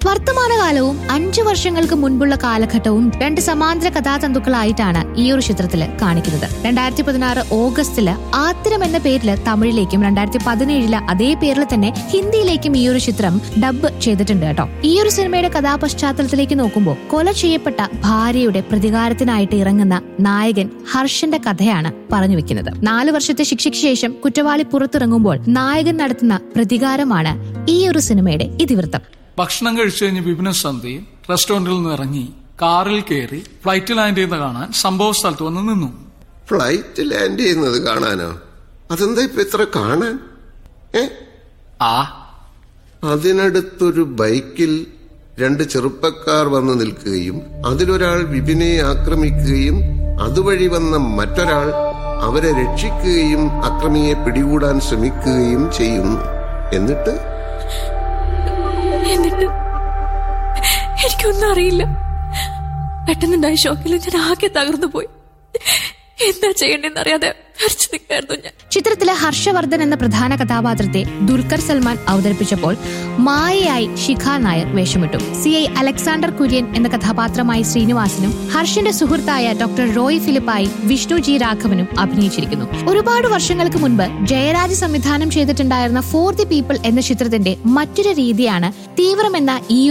വർത്തമാനകാലവും അഞ്ചു വർഷങ്ങൾക്ക് മുൻപുള്ള കാലഘട്ടവും രണ്ട് സമാന്തര കഥാതന്തുക്കളായിട്ടാണ് ഈ ഒരു ചിത്രത്തിൽ കാണിക്കുന്നത് രണ്ടായിരത്തി പതിനാറ് ഓഗസ്റ്റില് ആത്തിരം എന്ന പേരിൽ തമിഴിലേക്കും രണ്ടായിരത്തി പതിനേഴില് അതേ പേരിൽ തന്നെ ഹിന്ദിയിലേക്കും ഈ ഒരു ചിത്രം ഡബ് ചെയ്തിട്ടുണ്ട് കേട്ടോ ഈ ഒരു സിനിമയുടെ കഥാപശ്ചാത്തലത്തിലേക്ക് നോക്കുമ്പോൾ കൊല ചെയ്യപ്പെട്ട ഭാര്യയുടെ പ്രതികാരത്തിനായിട്ട് ഇറങ്ങുന്ന നായകൻ ഹർഷന്റെ കഥയാണ് പറഞ്ഞു വെക്കുന്നത് നാലു വർഷത്തെ ശിക്ഷയ്ക്ക് ശേഷം കുറ്റവാളി പുറത്തിറങ്ങുമ്പോൾ നായകൻ നടത്തുന്ന പ്രതികാരമാണ് ഈ ഒരു സിനിമയുടെ ഇതിവൃത്തം ഭക്ഷണം കഴിച്ചു കഴിഞ്ഞ് വിപിന സന്ധി റെസ്റ്റോറന്റിൽ നിന്ന് ഇറങ്ങി കാറിൽ കയറി ഫ്ലൈറ്റ് ലാൻഡ് ചെയ്യുന്ന കാണാൻ സംഭവ സ്ഥലത്ത് വന്ന് നിന്നു ഫ്ലൈറ്റ് ലാൻഡ് ചെയ്യുന്നത് കാണാനോ അതെന്താ ഇപ്പൊ ഇത്ര കാണാൻ ഏ ആ അതിനടുത്തൊരു ബൈക്കിൽ രണ്ട് ചെറുപ്പക്കാർ വന്ന് നിൽക്കുകയും അതിലൊരാൾ വിപിനെ ആക്രമിക്കുകയും അതുവഴി വന്ന മറ്റൊരാൾ അവരെ രക്ഷിക്കുകയും അക്രമിയെ പിടികൂടാൻ ശ്രമിക്കുകയും ചെയ്യുന്നു എന്നിട്ട് എന്നിട്ട് എനിക്കൊന്നും അറിയില്ല പെട്ടെന്നുണ്ടായ ഷോക്കിൽ ഞാൻ ആകെ തകർന്നു പോയി എന്താ ചെയ്യണ്ടെന്ന് അറിയാതെ ധരിച്ചു നിൽക്കായിരുന്നു ഞാൻ ചിത്രത്തിലെ ഹർഷവർദ്ധൻ എന്ന പ്രധാന കഥാപാത്രത്തെ ദുൽഖർ സൽമാൻ അവതരിപ്പിച്ചപ്പോൾ മായയായി ശിഖ നായർ വേഷമിട്ടു സി ഐ അലക്സാണ്ടർ കുര്യൻ എന്ന കഥാപാത്രമായി ശ്രീനിവാസനും ഹർഷന്റെ സുഹൃത്തായ ഡോക്ടർ റോയ് ഫിലിപ്പായി വിഷ്ണു ജി രാഘവനും അഭിനയിച്ചിരിക്കുന്നു ഒരുപാട് വർഷങ്ങൾക്ക് മുൻപ് ജയരാജ് സംവിധാനം ചെയ്തിട്ടുണ്ടായിരുന്ന ഫോർ ദി പീപ്പിൾ എന്ന ചിത്രത്തിന്റെ മറ്റൊരു രീതിയാണ് തീവ്രം എന്ന ഈ